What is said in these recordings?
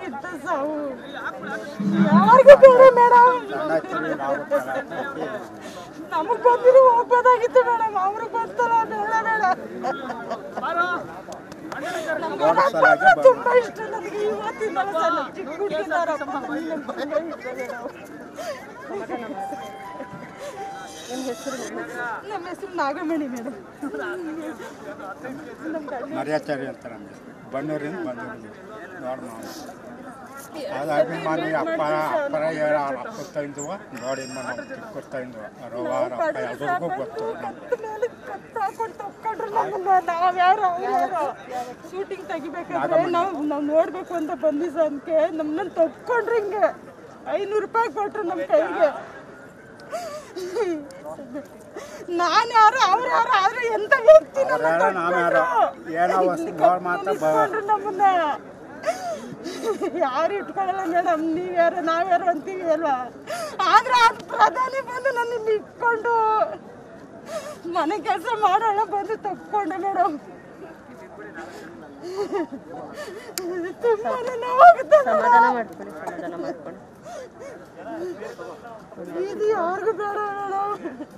ಇಂಥ ಸಾವು ಯಾರಿಗೂ ಬೇಡ ಮೇಡಮ್ ನಮಗ್ ಬಂದಿರೋ ಹೋಗ್ಬೋದಾಗಿತ್ತು ಮೇಡಮ್ ಅವ್ರಿಗೆ ಗೊತ್ತಲ್ಲ ಬೇಡ ಬೇಡ ನಮ್ಗೆ ಅವ್ರ ಅಪ್ಪ ಅಂದ್ರೆ ತುಂಬಾ ಇಷ್ಟ ನನಗೆ ಇವತ್ತಿಂದಲ್ಲ ಸರ್ ನಮ್ಮ ಚಿಕ್ಕ ಹುಡುಗಿಯಿಂದ ಅವ್ರ ಅಪ್ಪ ಅಂದ್ರೆ ನಂಗೆ ತುಂಬಾ ಇಷ್ಟ ಮೇಡಮ್ ನಮ್ಮ ಹೆಸರು ನಾಗಮಣಿ ಮೇಡಮ್ ನಮ್ಮ ಗಂಡ ಮರ್ಯಾಚಾರಿ ಅಂತ ನಮಗೆ ಬಣ್ಣೂರಿಂದ ಬಂದೂರಿಂದ ನೋಡ್ ನಾವು ಅದು ಅಭಿಮಾನಿ ಅಪ್ಪರ ಅಪ್ಪರ ಹೇಳ ಅಪ್ಪ ತಂದುವ ನೋಡಿ ನಾವು ಚಿಕ್ಕೂರು ರವ ಅಪ್ಪ ಎಲ್ರಿಗೂ ಗೊತ್ತು ಕತ್ತ ಮೇಲೆ ಕತ್ತ ಹಾಕೊಂಡು ತಕ್ಕೊಂಡ್ರು ನಮ್ಮನ್ನ ನಾವ್ಯಾರು ಅವ್ರ್ಯಾರು ಶೂಟಿಂಗ್ ತೆಗಿಬೇಕಾದ್ರೆ ನಾವು ನಾವು ನೋಡ್ಬೇಕು ಅಂತ ಬಂದಿ ಸಂಖ್ಯೆ ನಮ್ಮನ್ನ ತಕ್ಕೊಂಡ್ರು ಹಿಂಗೆ ಐನೂರು ರೂಪಾಯಿ ಕೊಟ್ರು ನಮ್ಮ ಕೈಗೆ ನಾನು ಯಾರು ಅವ್ರು ಯಾರು ಆದ್ರೆ ಎಂತ ವ್ಯಕ್ತಿ ಅವ್ರು ಯಾರೋ ನಾವು ಯಾರೋ ಏನೋ ವಸ್ತು ನೋಡಿ ಮಾತ್ರ ಬ ಇಟ್ಕೊಂಡ್ರು ನಮ್ಮನ್ನ ಯಾರು ಇಟ್ಕೊಳ್ಳಲ್ಲ ಮೇಡಮ್ ನೀವ್ಯಾರು ನಾವ್ಯಾರು ಅಂತೀವಿ ಅಲ್ವಾ ಆದ್ರೆ ಆ ಪ್ರಧಾನಿ ಬಂದು ನನ್ನ ಇಲ್ಲಿ ಇಟ್ಕೊಂಡು ಮನೆ ಕೆಲಸ ಮಾಡೋಣ ಬಂದು ತಕ್ಕೊಂಡೆ ಮೇಡಮ್ ತುಂಬಾನೇ ನೋವಾಗುತ್ತೆ ಸಮಾಧಾನ ಮಾಡ್ಕೊಳ್ಳಿ ಸಮಾಧಾನ ಮಾಡ್ಕೊಳ್ಳಿ ಇದು ಯಾರಿಗೂ ಬೇಡ ಮೇಡಮ್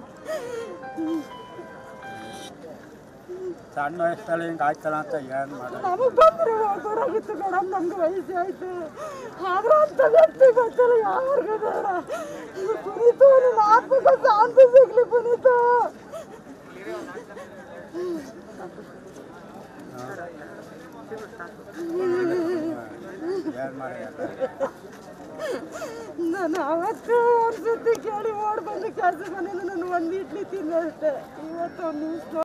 ಸಣ್ಣ ವಯಸ್ಸಲ್ಲಿ ಹಿಂಗೆ ಆಯ್ತಲ್ಲ ಅಂತ ಏನು ಮಾಡೋದು ನಮಗ್ ಬಂದ್ರೆ ಹೋಗೋರಾಗಿತ್ತು ಮೇಡಮ್ ನಮ್ಗೆ ವಯಸ್ಸು ಆಯ್ತು ಆದ್ರೆ ಅಂತ ವ್ಯಕ್ತಿ ಗೊತ್ತಿಲ್ಲ ಯಾರಿಗೂ ಬೇಡ ಪುನೀತು ನಿನ್ನ ಆತ್ಮಕ್ಕೆ ಶಾಂತಿ ಸಿಗ್ಲಿ ಪುನೀತು ಏನು ಮಾಡೋದು ನಾನು ಅವತ್ತು ಒಂದ್ಸತಿ ಕೇಳಿ ಓಡ್ ಬಂದು ಕೆಲಸ ಬಂದಿದ್ದು ನಾನು ಒಂದು ಇಡ್ಲಿ ತಿಂದೆ ಅಷ್ಟೇ ಇವತ್ತು ಒಂದು